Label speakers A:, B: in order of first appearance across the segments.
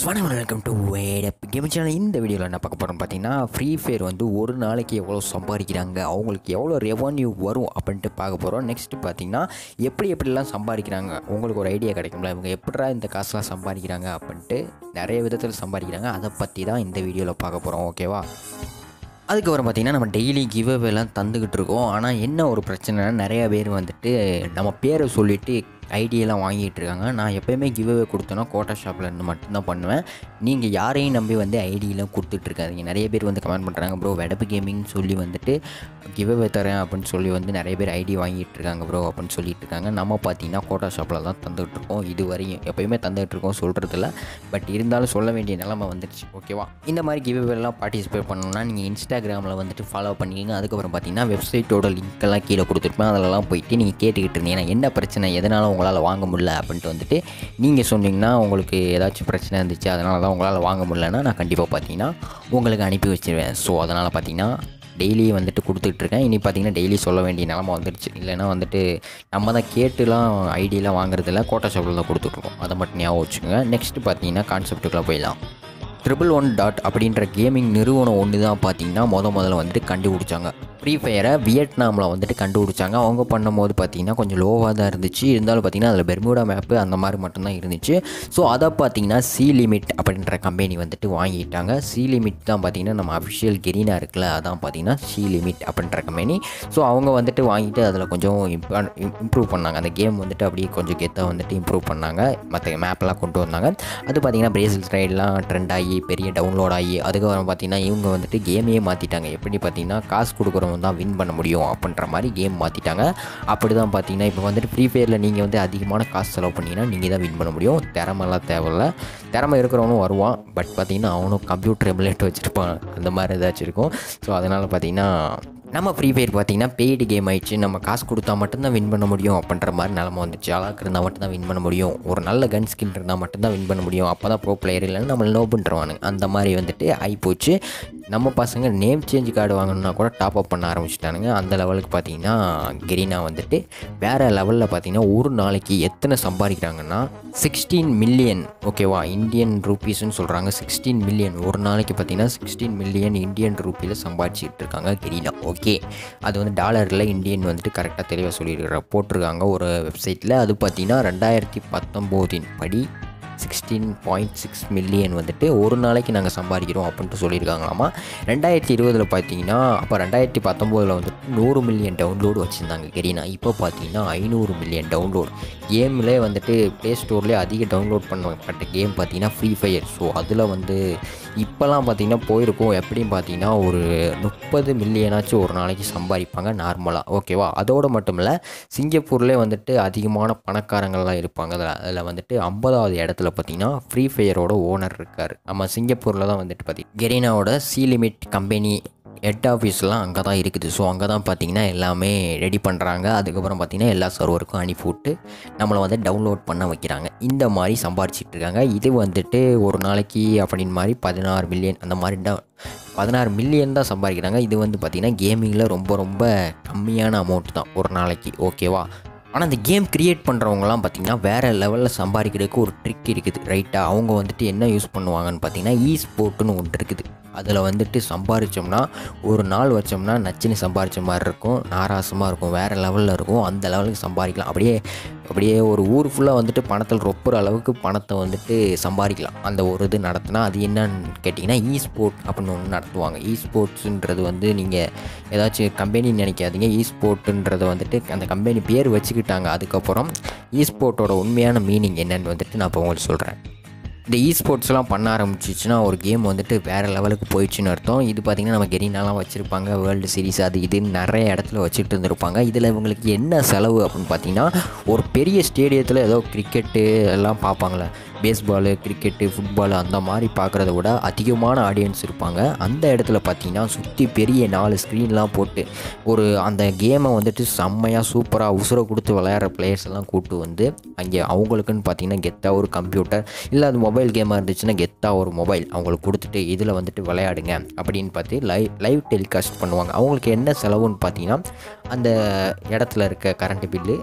A: வணக்கம் welcome to வேடப் game channel இந்த வீடியோவில் என்ன பார்க்க போகிறோம் பார்த்தீங்கன்னா ஃப்ரீ ஃபயர் வந்து ஒரு நாளைக்கு எவ்வளோ சம்பாதிக்கிறாங்க அவங்களுக்கு எவ்வளோ ரெவன்யூ வரும் அப்படின்ட்டு பார்க்க போகிறோம் நெக்ஸ்ட் பார்த்தீங்கன்னா எப்படி எப்படிலாம் சம்பாதிக்கிறாங்க உங்களுக்கு ஒரு ஐடியா கிடைக்கும்ல இவங்க எப்படிடா இந்த காசுலாம் சம்பாதிக்கிறாங்க அப்படின்ட்டு நிறைய விதத்தில் சம்பாதிக்கிறாங்க அதை பற்றி தான் இந்த வீடியோவில் பார்க்க போகிறோம் ஓகேவா அதுக்கப்புறம் பார்த்திங்கன்னா நம்ம டெய்லி கிவ் எல்லாம் தந்துக்கிட்டு இருக்கோம் ஆனால் என்ன ஒரு பிரச்சனைனா நிறைய பேர் வந்துட்டு நம்ம பேரை சொல்லிவிட்டு ஐடியெல்லாம் வாங்கிட்டு இருக்காங்க நான் எப்போயுமே கிவ்அவே கொடுத்தேன்னா கோட்டா ஷாப்பில் இருந்து மட்டும்தான் பண்ணுவேன் நீங்கள் யாரையும் நம்பி வந்து ஐடியெல்லாம் கொடுத்துட்ருக்காதீங்க நிறைய பேர் வந்து கமெண்ட் பண்ணுறாங்க ப்ரோ வெடப்பு கேமிங் சொல்லி வந்துட்டு கிவ்அவே தரேன் அப்படின்னு சொல்லி வந்து நிறைய பேர் ஐடி வாங்கிட்டு இருக்காங்க ப்ரோ அப்படின்னு சொல்லிட்டு இருக்காங்க நம்ம பார்த்தீங்கன்னா கோட்டா ஷாப்பில் தான் தந்துகிட்டு இருக்கோம் இது வரையும் எப்போயுமே தந்துகிட்டு இருக்கோம் சொல்கிறதில்ல பட் இருந்தாலும் சொல்ல வேண்டிய நிலைமை வந்துடுச்சு ஓகேவா இந்த மாதிரி கிவ்அவேலாம் பார்ட்டிசிபேட் பண்ணணும்னா நீங்கள் இன்ஸ்டாகிராமில் வந்துட்டு ஃபாலோ பண்ணிக்கோங்க அதுக்கப்புறம் பார்த்தீங்கன்னா வெப்சைட்டோட லிங்க்கெல்லாம் கீழே கொடுத்துருப்பேன் அதிலலாம் போயிட்டு நீங்கள் கேட்டுக்கிட்டு இருந்தீங்கன்னா என்ன பிரச்சனை எதனால் உங்களால் வாங்க முடியல அப்படின்ட்டு வந்துட்டு நீங்கள் சொன்னீங்கன்னா உங்களுக்கு ஏதாச்சும் பிரச்சனை இருந்துச்சு அதனால தான் உங்களால் வாங்க முடியலன்னா நான் கண்டிப்பாக பார்த்தீங்கன்னா உங்களுக்கு அனுப்பி வச்சிருவேன் ஸோ அதனால் பார்த்தீங்கன்னா டெய்லி வந்துட்டு கொடுத்துட்ருக்கேன் இனி பார்த்தீங்கன்னா டெய்லி சொல்ல வேண்டிய நிலமை வந்துடுச்சு இல்லைன்னா வந்துட்டு நம்ம தான் கேட்டுலாம் ஐடியெலாம் வாங்குறதில்ல கோட்டா ஷாப்பில் தான் கொடுத்துட்ருக்கோம் அதை மட்டும் ஞாபகம் வச்சுக்கோங்க நெக்ஸ்ட்டு பார்த்தீங்கன்னா கான்செப்ட்டுக்குள்ளே போயிடலாம் ட்ரிபிள் ஒன் டாட் அப்படின்ற கேமிங் நிறுவனம் ஒன்று தான் பார்த்தீங்கன்னா முத முதல்ல வந்துட்டு கண்டுபிடிச்சாங்க ஃப்ரீ ஃபயரை வியட்நாமில் வந்துட்டு கண்டுபிடிச்சாங்க அவங்க பண்ணும்போது பார்த்தீங்கன்னா கொஞ்சம் லோவாக தான் இருந்துச்சு இருந்தாலும் பார்த்தீங்கன்னா அதில் பெர்முடா மேப்பு அந்த மாதிரி மட்டும்தான் இருந்துச்சு ஸோ அதை பார்த்தீங்கன்னா சி லிமிட் அப்படின்ற கம்பெனி வந்துட்டு வாங்கிட்டாங்க சி லிமிட் தான் பார்த்தீங்கன்னா நம்ம அஃபிஷியல் கெரினா இருக்குல்ல அதான் பார்த்தீங்கன்னா சி லிமிட் அப்படின்ற கம்பெனி ஸோ அவங்க வந்துட்டு வாங்கிட்டு அதில் கொஞ்சம் இம்ப்ரூவ் பண்ணாங்க அந்த கேம் வந்துட்டு அப்படியே கொஞ்சம் கெத்தாக வந்துட்டு இம்ப்ரூவ் பண்ணாங்க மற்ற மேப்லாம் கொண்டு வந்தாங்க அது பார்த்தீங்கன்னா பிரேசில் ரைடெலாம் ட்ரெண்ட் ஆகி பெரிய டவுன்லோட் ஆகி அதுக்கப்புறம் பார்த்தீங்கன்னா இவங்க வந்துட்டு கேமையே மாற்றிட்டாங்க எப்படி பார்த்தீங்கன்னா காசு கொடுக்குறவங்க தான் வின் பண்ண முடியும் அப்படின்ற மாதிரி கேம் மாற்றிட்டாங்க அப்படி தான் பார்த்தீங்கன்னா இப்போ வந்துட்டு ஃப்ரீ ஃபயரில் நீங்கள் வந்து அதிகமான காசு செலவு பண்ணிங்கன்னா நீங்கள் தான் வின் பண்ண முடியும் திறமெல்லாம் தேவையில்ல திறமை இருக்கிறவனும் வருவான் பட் பார்த்தீங்கன்னா அவனும் கம்ப்யூட்டர் எமுலேட் வச்சுருப்பான் அந்த மாதிரி ஏதாச்சும் இருக்கும் ஸோ அதனால் பார்த்தீங்கன்னா நம்ம ஃப்ரீ ஃபயர் பார்த்தீங்கன்னா பெய்டு கேம் ஆயிடுச்சு நம்ம காசு கொடுத்தா மட்டும்தான் வின் பண்ண முடியும் அப்படின்ற மாதிரி நிலமை வந்துச்சு அழகாக இருந்தால் மட்டும்தான் வின் பண்ண முடியும் ஒரு நல்ல கன் ஸ்கின் இருந்தால் மட்டும்தான் வின் பண்ண முடியும் அப்போ தான் ப்ரோ பிளேயர் இல்லைன்னு நம்ம லோ பண்ணுறவானுங்க அந்த மாதிரி வந்துட்டு ஆகிப்போச்சு நம்ம பசங்க நேம் சேஞ்ச் கார்டு வாங்கணுன்னா கூட டாப் அப் பண்ண ஆரம்பிச்சிட்டானுங்க அந்த லெவலுக்கு பார்த்தீங்கன்னா கெரினா வந்துட்டு வேறு லெவலில் பார்த்தீங்கன்னா ஒரு நாளைக்கு எத்தனை சம்பாதிக்கிறாங்கன்னா சிக்ஸ்டீன் மில்லியன் ஓகேவா இந்தியன் ரூபீஸ்னு சொல்கிறாங்க சிக்ஸ்டீன் மில்லியன் ஒரு நாளைக்கு பார்த்தீங்கன்னா சிக்ஸ்டீன் மில்லியன் இந்தியன் ரூபியில் சம்பாதிச்சிட்டு இருக்காங்க கெரினா ஓகே அது வந்து டாலரில் இந்தியன் வந்துட்டு கரெக்டாக தெளிவாக சொல்லியிருக்கிற போட்டிருக்காங்க ஒரு வெப்சைட்டில் அது பார்த்தீங்கன்னா ரெண்டாயிரத்தி பத்தொம்போதின் படி சிக்ஸ்டீன் பாயிண்ட் சிக்ஸ் மில்லியன் வந்துட்டு ஒரு நாளைக்கு நாங்கள் சம்பாதிக்கிறோம் அப்படின்ட்டு சொல்லியிருக்காங்களாமா ரெண்டாயிரத்தி இருபதில் பார்த்தீங்கன்னா அப்போ ரெண்டாயிரத்தி பத்தொம்போதில் வந்துட்டு நூறு மில்லியன் டவுன்லோடு வச்சுருந்தாங்க கெரினா இப்போ பார்த்தீங்கன்னா ஐநூறு மில்லியன் டவுன்லோட் கேமில் வந்துட்டு ப்ளே ஸ்டோர்லேயே அதிக டவுன்லோட் பண்ணப்பட்ட கேம் பார்த்தீங்கன்னா ஃப்ரீ ஃபயர் ஸோ அதில் வந்து இப்போலாம் பார்த்தீங்கன்னா போயிருக்கோம் எப்படியும் பார்த்தீங்கன்னா ஒரு முப்பது மில்லியனாச்சும் ஒரு நாளைக்கு சம்பாதிப்பாங்க நார்மலாக ஓகேவா அதோடு மட்டும் இல்லை சிங்கப்பூர்லேயே வந்துட்டு அதிகமான பணக்காரங்கள்லாம் இருப்பாங்க அதில் அதில் வந்துட்டு ஐம்பதாவது இடத்துல பார்த்தீங்கன்னா ஃப்ரீ ஃபயரோட ஓனர் இருக்கார் நம்ம சிங்கப்பூரில் தான் வந்துட்டு பார்த்தீங்கன்னா கெரினாவோட சி லிமிட் கம்பெனி ஹெட் ஆஃபீஸ்லாம் அங்கே தான் இருக்குது ஸோ அங்கே தான் பார்த்தீங்கன்னா எல்லாமே ரெடி பண்ணுறாங்க அதுக்கப்புறம் பார்த்தீங்கன்னா எல்லா சர்வருக்கும் அனுப்பி விட்டு நம்மளை வந்து டவுன்லோட் பண்ண வைக்கிறாங்க இந்த மாதிரி சம்பாரிச்சிட்டு இருக்காங்க இது வந்துட்டு ஒரு நாளைக்கு அப்படின்னு மாதிரி பதினாறு மில்லியன் அந்த மாதிரி தான் பதினாறு மில்லியன் தான் சம்பாதிக்கிறாங்க இது வந்து பார்த்திங்கன்னா கேமிங்கில் ரொம்ப ரொம்ப கம்மியான அமௌண்ட் தான் ஒரு நாளைக்கு ஓகேவா ஆனால் இந்த கேம் க்ரியேட் பண்ணுறவங்கலாம் பார்த்திங்கன்னா வேறு லெவலில் சம்பாதிக்கிறதுக்கு ஒரு ட்ரிக் இருக்குது ரைட்டாக அவங்க வந்துட்டு என்ன யூஸ் பண்ணுவாங்கன்னு பார்த்தீங்கன்னா இ ஸ்போர்ட்டுன்னு ஒன்று இருக்குது அதில் வந்துட்டு சம்பாரித்தோம்னா ஒரு நாள் வச்சோம்னா நச்சுன்னு சம்பாரித்த மாதிரி இருக்கும் நாராசமாக இருக்கும் வேறு லெவலில் இருக்கும் அந்த லெவலுக்கு சம்பாதிக்கலாம் அப்படியே அப்படியே ஒரு ஊர் ஃபுல்லாக வந்துட்டு பணத்தில் ரொப்புற அளவுக்கு பணத்தை வந்துட்டு சம்பாதிக்கலாம் அந்த ஒரு இது நடத்தினா அது என்னன்னு கேட்டிங்கன்னா இ ஸ்போர்ட் அப்படின்னு ஒன்று நடத்துவாங்க இ ஸ்போர்ட்ஸுன்றது வந்து நீங்கள் ஏதாச்சும் கம்பெனி நினைக்காதீங்க இ ஸ்போர்ட்டுன்றதை வந்துட்டு அந்த கம்பெனி பேர் வச்சுக்கிட்டாங்க அதுக்கப்புறம் இ ஸ்போர்ட்டோட உண்மையான மீனிங் என்னன்னு வந்துட்டு நான் இப்போ உங்களுக்கு சொல்கிறேன் இந்த இ ஸ்போர்ட்ஸ்லாம் பண்ண ஆரம்பிச்சிச்சுன்னா ஒரு கேம் வந்துட்டு வேறு லெவலுக்கு போயிடுச்சுன்னு அர்த்தம் இது பார்த்திங்கன்னா நம்ம கெரினாலாம் வச்சுருப்பாங்க வேர்ல்டு சீரிஸ் அது இதுன்னு நிறைய இடத்துல வச்சுட்டு இருந்திருப்பாங்க இதில் இவங்களுக்கு என்ன செலவு அப்படின்னு பார்த்தீங்கன்னா ஒரு பெரிய ஸ்டேடியத்தில் ஏதோ கிரிக்கெட்டு எல்லாம் பார்ப்பாங்களே பேஸ்பாலு கிரிக்கெட்டு ஃபுட்பாலு அந்த மாதிரி பார்க்குறத விட அதிகமான ஆடியன்ஸ் இருப்பாங்க அந்த இடத்துல பார்த்தீங்கன்னா சுற்றி பெரிய நாலு ஸ்க்ரீன்லாம் போட்டு ஒரு அந்த கேமை வந்துட்டு செம்மையாக சூப்பராக உசுரை கொடுத்து விளையாடுற பிளேயர்ஸ் எல்லாம் கூப்பிட்டு வந்து அங்கே அவங்களுக்குன்னு பார்த்தீங்கன்னா கெத்தாக ஒரு கம்ப்யூட்டர் இல்லை அது மொபைல் கேமாக இருந்துச்சுன்னா கெத்தாக ஒரு மொபைல் அவங்களுக்கு கொடுத்துட்டு இதில் வந்துட்டு விளையாடுங்க அப்படின்னு பார்த்து லைவ் லைவ் டெலிகாஸ்ட் பண்ணுவாங்க அவங்களுக்கு என்ன செலவுன்னு பார்த்தீங்கன்னா அந்த இடத்துல இருக்க கரண்ட் பில்லு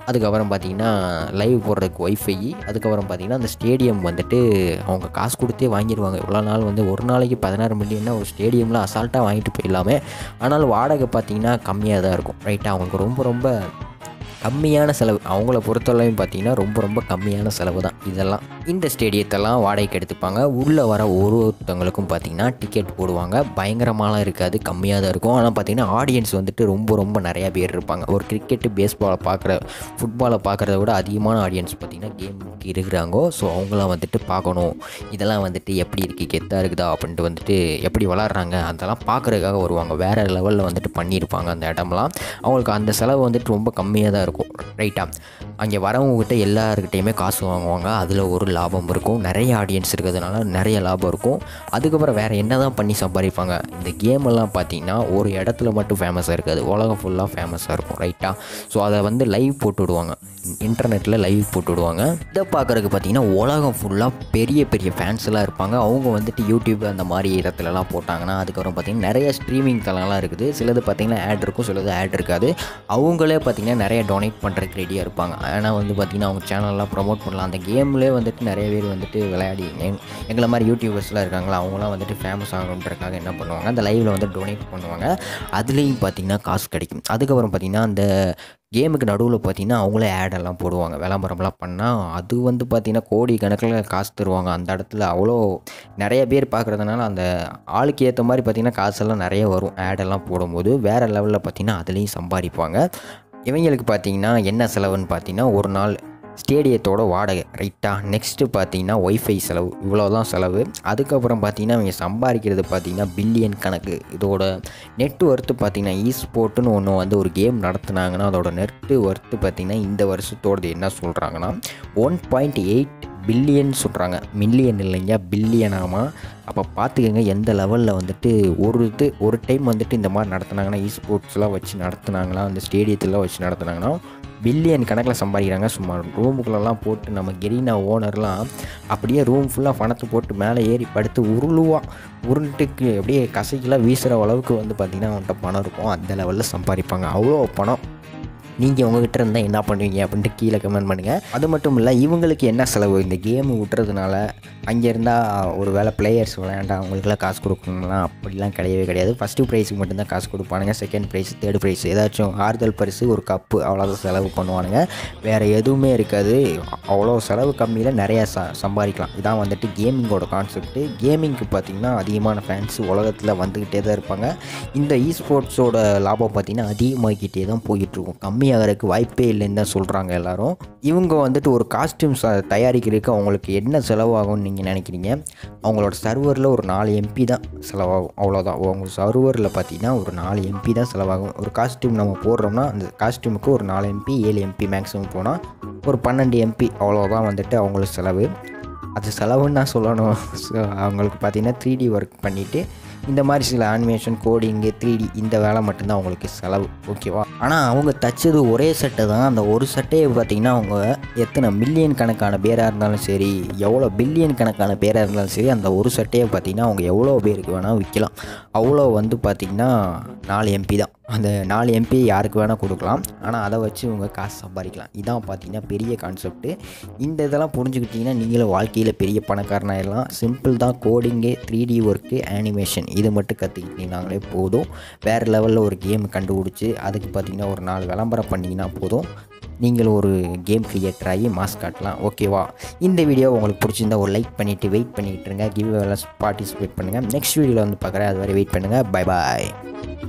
A: அதுக்கப்புறம் பார்த்தீங்கன்னா லைவ் போடுறதுக்கு ஒய்ஃபை அதுக்கப்புறம் பார்த்தீங்கன்னா அந்த ஸ்டேடியம் வந்துட்டு அவங்க காசு கொடுத்தே வாங்கிடுவாங்க இவ்வளோ நாள் வந்து ஒரு நாளைக்கு பதினாறு மில்லியன்னா ஒரு ஸ்டேடியமில் அசால்ட்டாக வாங்கிட்டு போயிடலாமே ஆனாலும் வாடகை பார்த்தீங்கன்னா கம்மியாக தான் இருக்கும் ரைட்டாக அவங்களுக்கு ரொம்ப ரொம்ப கம்மியான செலவு அவங்கள பொறுத்தவரையும் பார்த்தீங்கன்னா ரொம்ப ரொம்ப கம்மியான செலவு தான் இதெல்லாம் இந்த ஸ்டேடியத்தெல்லாம் வாடகைக்கு எடுத்துப்பாங்க உள்ளே வர ஒரு ஒருத்தவங்களுக்கும் பார்த்தீங்கன்னா டிக்கெட் போடுவாங்க பயங்கரமாலாம் இருக்காது கம்மியாக தான் இருக்கும் ஆனால் பார்த்தீங்கன்னா ஆடியன்ஸ் வந்துட்டு ரொம்ப ரொம்ப நிறையா பேர் இருப்பாங்க ஒரு கிரிக்கெட்டு பேஸ்பாலை பார்க்குற ஃபுட்பாலை பார்க்குறத விட அதிகமான ஆடியன்ஸ் பார்த்தீங்கன்னா கேமுக்கு இருக்கிறாங்கோ ஸோ அவங்களாம் வந்துட்டு பார்க்கணும் இதெல்லாம் வந்துட்டு எப்படி இருக்குது கெத்தாக இருக்குதா அப்படின்ட்டு வந்துட்டு எப்படி விளாட்றாங்க அதெல்லாம் பார்க்குறதுக்காக வருவாங்க வேறு லெவலில் வந்துட்டு பண்ணியிருப்பாங்க அந்த இடம்லாம் அவங்களுக்கு அந்த செலவு வந்துட்டு ரொம்ப கம்மியாக தான் இருக்கும் ரைட்டா அங்கே வரவங்ககிட்ட எல்லாருக்கிட்டையுமே காசு வாங்குவாங்க அதில் ஒரு லாபம் இருக்கும் நிறைய ஆடியன்ஸ் இருக்கிறதுனால நிறைய லாபம் இருக்கும் அதுக்கப்புறம் வேறு என்ன தான் பண்ணி சம்பாதிப்பாங்க இந்த கேம் எல்லாம் பார்த்தீங்கன்னா ஒரு இடத்துல மட்டும் ஃபேமஸாக இருக்காது உலகம் ஃபுல்லாக ஃபேமஸாக இருக்கும் ரைட்டா ஸோ அதை வந்து லைவ் போட்டு விடுவாங்க இன்டர்நெட்டில் லைவ் போட்டு விடுவாங்க இதை பார்க்குறதுக்கு பார்த்தீங்கன்னா உலகம் ஃபுல்லாக பெரிய பெரிய ஃபேன்ஸ் எல்லாம் இருப்பாங்க அவங்க வந்துட்டு யூடியூப் அந்த மாதிரி இடத்துலலாம் போட்டாங்கன்னா அதுக்கப்புறம் பார்த்தீங்கன்னா நிறைய ஸ்ட்ரீமிங் தளம்லாம் இருக்குது சிலது பார்த்தீங்கன்னா ஆட் இருக்கும் சிலது ஆட் இருக்காது அவங்களே பார்த்தீங்கன்னா நிறைய டொனேட் பண்ணுறதுக்கு ரெடியாக இருப்பாங்க ஆனால் வந்து பார்த்திங்கன்னா அவங்க சேனல்லாம் ப்ரொமோட் பண்ணலாம் அந்த கேம்லேயே வந்துட்டு நிறைய பேர் வந்துட்டு விளையாடி எங் எங்களை மாதிரி யூடியூபர்ஸ்லாம் இருக்காங்களா அவங்களாம் வந்துட்டு ஃபேமஸ் ஆகணுன்றக்காக என்ன பண்ணுவாங்க அந்த லைவில் வந்து டொனேட் பண்ணுவாங்க அதுலேயும் பார்த்திங்கன்னா காசு கிடைக்கும் அதுக்கப்புறம் பார்த்திங்கன்னா அந்த கேமுக்கு நடுவில் பார்த்தீங்கன்னா அவங்களே ஆடெல்லாம் போடுவாங்க விளம்பரம்லாம் பண்ணால் அது வந்து பார்த்திங்கன்னா கோடி கணக்கில் காசு தருவாங்க அந்த இடத்துல அவ்வளோ நிறைய பேர் பார்க்குறதுனால அந்த ஆளுக்கு ஏற்ற மாதிரி பார்த்திங்கன்னா காசெல்லாம் நிறைய வரும் ஆடெல்லாம் போடும்போது வேறு லெவலில் பார்த்திங்கன்னா அதுலேயும் சம்பாதிப்பாங்க இவங்களுக்கு பார்த்தீங்கன்னா என்ன செலவுன்னு பார்த்தீங்கன்னா ஒரு நாள் ஸ்டேடியத்தோட வாடகை ரைட்டாக நெக்ஸ்ட்டு பார்த்தீங்கன்னா ஒய்ஃபை செலவு இவ்வளோ தான் செலவு அதுக்கப்புறம் பார்த்தீங்கன்னா அவங்க சம்பாதிக்கிறது பார்த்தீங்கன்னா பில்லியன் கணக்கு இதோட நெட் ஒர்த்து பார்த்தீங்கன்னா இ ஸ்போர்ட்டுன்னு ஒன்று வந்து ஒரு கேம் நடத்துனாங்கன்னா அதோட நெட்டு ஒர்த்து பார்த்தீங்கன்னா இந்த வருஷத்தோடது என்ன சொல்கிறாங்கன்னா ஒன் பாயிண்ட் எயிட் பில்லியன் சொல்கிறாங்க மில்லியன் இல்லைங்க பில்லியனாமா அப்போ பார்த்துக்கங்க எந்த லெவலில் வந்துட்டு ஒரு இது ஒரு டைம் வந்துட்டு இந்த மாதிரி நடத்துனாங்கன்னா இ ஸ்போர்ட்ஸ்லாம் வச்சு நடத்துனாங்களா அந்த ஸ்டேடியத்திலாம் வச்சு நடத்துனாங்கன்னா பில்லியன் கணக்கில் சம்பாதிக்கிறாங்க சும்மா ரூமுக்குள்ளெல்லாம் போட்டு நம்ம கெரினா ஓனர்லாம் அப்படியே ரூம் ஃபுல்லாக பணத்தை போட்டு மேலே ஏறி படுத்து உருளுவான் உருண்டுக்கு அப்படியே கசைக்கெல்லாம் வீசுகிற அளவுக்கு வந்து பார்த்திங்கன்னா அவன்கிட்ட பணம் இருக்கும் அந்த லெவலில் சம்பாதிப்பாங்க அவ்வளோ பணம் நீங்கள் உங்ககிட்ட இருந்தால் என்ன பண்ணுவீங்க அப்படின்ட்டு கீழே கமெண்ட் பண்ணுங்கள் அது மட்டும் இல்லை இவங்களுக்கு என்ன செலவு இந்த கேம் விட்டுறதுனால அங்கே இருந்தால் ஒரு வேளை பிளேயர்ஸ் விளையாண்டா அவங்களுக்குலாம் காசு கொடுக்கணும்லாம் அப்படிலாம் கிடையவே கிடையாது ஃபஸ்ட்டு ப்ரைஸுக்கு மட்டும்தான் காசு கொடுப்பானுங்க செகண்ட் ப்ரைஸ் தேர்ட் ப்ரைஸ் ஏதாச்சும் ஆறுதல் பரிசு ஒரு கப்பு அவ்வளோதான் செலவு பண்ணுவானுங்க வேறு எதுவுமே இருக்காது அவ்வளோ செலவு கம்மியில் நிறையா ச சம்பாதிக்கலாம் இதான் வந்துட்டு கேமிங்கோட கான்செப்ட்டு கேமிங்க்கு பார்த்திங்கன்னா அதிகமான ஃபேன்ஸ் உலகத்தில் வந்துக்கிட்டே தான் இருப்பாங்க இந்த இ ஸ்போர்ட்ஸோட லாபம் பார்த்திங்கன்னா அதிகமாகிக்கிட்டே தான் போயிட்டுருக்கும் கம்மியாகிறதுக்கு வாய்ப்பே இல்லைன்னு தான் சொல்கிறாங்க எல்லாரும் இவங்க வந்துட்டு ஒரு காஸ்டியூம்ஸ் தயாரிக்கிறதுக்கு அவங்களுக்கு என்ன செலவாகும்னு நீங்கள் நினைக்கிறீங்க அவங்களோட சர்வரில் ஒரு நாலு எம்பி தான் செலவாகும் அவ்வளோதான் அவங்க சர்வரில் பார்த்தீங்கன்னா ஒரு நாலு எம்பி தான் செலவாகும் ஒரு காஸ்டியூம் நம்ம போடுறோம்னா அந்த காஸ்டியூமுக்கு ஒரு நாலு எம்பி ஏழு எம்பி மேக்ஸிமம் போனால் ஒரு பன்னெண்டு எம்பி அவ்வளோதான் வந்துட்டு அவங்களுக்கு செலவு அது செலவுன்னு நான் சொல்லணும் ஸோ அவங்களுக்கு பார்த்தீங்கன்னா த்ரீ டி ஒர்க் பண்ணிவிட்டு இந்த மாதிரி சில அனிமேஷன் கோடிங்கு த்ரீ டி இந்த வேலை மட்டும்தான் அவங்களுக்கு செலவு ஓகேவா ஆனால் அவங்க தச்சது ஒரே சட்டை தான் அந்த ஒரு சட்டையை பார்த்திங்கன்னா அவங்க எத்தனை மில்லியன் கணக்கான பேராக இருந்தாலும் சரி எவ்வளோ பில்லியன் கணக்கான பேராக இருந்தாலும் சரி அந்த ஒரு சட்டையை பார்த்திங்கன்னா அவங்க எவ்வளோ பேருக்கு வேணால் விற்கலாம் அவ்வளோ வந்து பார்த்திங்கன்னா நாலு எம்பி தான் அந்த நாலு எம்பி யாருக்கு வேணால் கொடுக்கலாம் ஆனால் அதை வச்சு இவங்க காசு சம்பாதிக்கலாம் இதான் பார்த்தீங்கன்னா பெரிய கான்செப்ட்டு இந்த இதெல்லாம் புரிஞ்சுக்கிட்டிங்கன்னா நீங்களும் வாழ்க்கையில் பெரிய பணக்காரனாயிடலாம் சிம்பிள் தான் coding three D work animation இது மட்டும் கற்றுக்கிட்டீங்கனாங்களே போதும் வேறு லெவலில் ஒரு கேம் கண்டுபிடிச்சி அதுக்கு பார்த்தீங்கன்னா ஒரு நாலு விளம்பரம் பண்ணிங்கன்னா போதும் நீங்களும் ஒரு கேம் கிரியேட்டர் ஆகி மாஸ் காட்டலாம் ஓகேவா இந்த வீடியோ உங்களுக்கு பிடிச்சிருந்தா ஒரு லைக் பண்ணிவிட்டு வெயிட் பண்ணிகிட்டு இருங்க கிவ் பார்ட்டிசிபேட் பண்ணுங்கள் நெக்ஸ்ட் வீடியோவில் வந்து பார்க்குறேன் அது வரை வெயிட் பண்ணுங்கள் பை பாய்